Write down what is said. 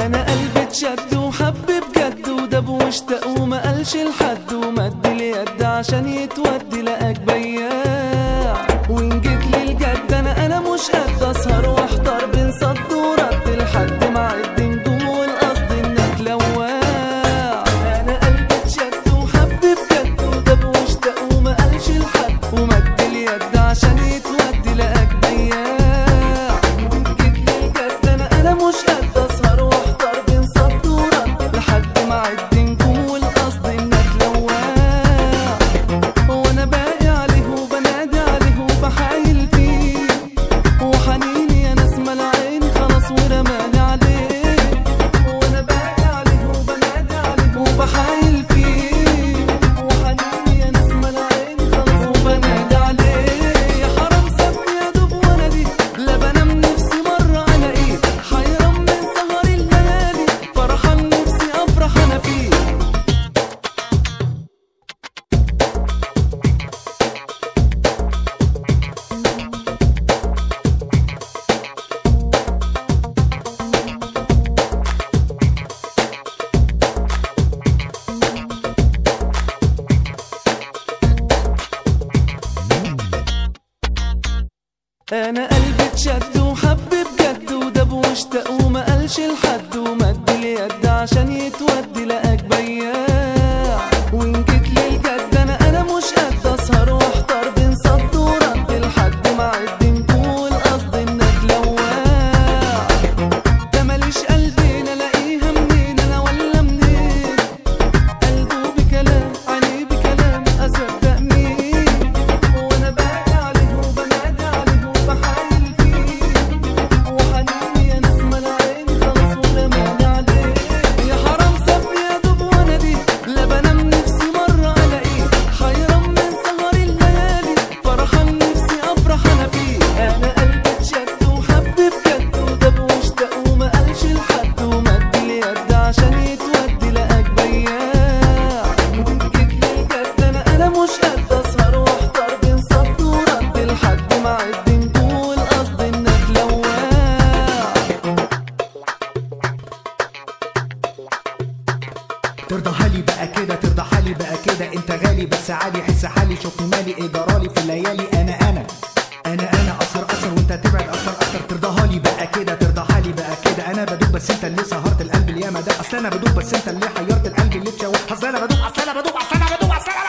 انا قلبي اتشد وحب بجد ودب واشتاق وما قالش لحد ومد اليد عشان يتودي لقاك بياع وان جيت للجد انا انا مش قد اسهر واحضر بين صد ورد لحد ما عد نجوم والقصد انك لواع انا قلبي اتشد وحب بجد ودب واشتاق وما قالش لحد ومد اليد عشان يتودي لقاك بياع وان جيت للجد انا انا مش قد اسهر واحضر بين صد ورد لحد ما عد نجوم والقصد انك لواع وانا باقي عليه وبنادي عليه وبحايل فيه وحنيني يا ناس مال عيني خلاص ورماني عليه وانا باقي عليه وبنادي عليه وبحايل فيه وحنيني يا ناس مال عيني خلاص وبنادي عليه يا حرام سابني يا دوب وانا دي لا بنام نفسي مره الاقيه حيران من سهر الليالي فرحان نفسي افرح انا فيه انا قلبي اتشد وحب بجد ودب واشتاق وما قالش لحد ومد اليد عشان يتودي لقاك بياع وان جيت للجد انا انا مش قد اسهر واحضر بين صد ورد لحد ما عد نجوم والقصد انك لواع ده ماليش قلبين الاقيها منين انا ولا منين قلبه بكلام عينيه بكلام اصدق مين وانا باقي عليه وبنادي عليه وبحايل فيه وحنيني يا ناس مال عيني خلاص ورماني عليه يا حرام سابني يا دوب وانا دي لا بنام نفسي مره الاقيه حيران من سهر الليالي فرحان نفسي افرح انا فيه انا قلبي اتشد وحب بجد ودب واشتاق وما قالش لحد ومد اليد عشان يتودي لقاك بياع وان جيت للجد انا انا مش قد اسهر واحضر بين صد ورد لحد ما عد نجوم والقصد انك لواع ترضى حالي بقى كده ترضى حالي بقى كده انت غالي بس عادي حس حالي شوفني مالي ايه جرالي في الليالي انا انا انا انا اثر اثر وانت تبعد اكتر اكتر ترضى حالي بقى كده ترضى حالي بقى كده انا بدوب بس انت اللي سهرت القلب الياما ده اصل انا بدوب بس انت اللي حيرت القلب اللي اتشوه اصل انا بدوب اصل انا بدوب اصل انا بدوب اصل انا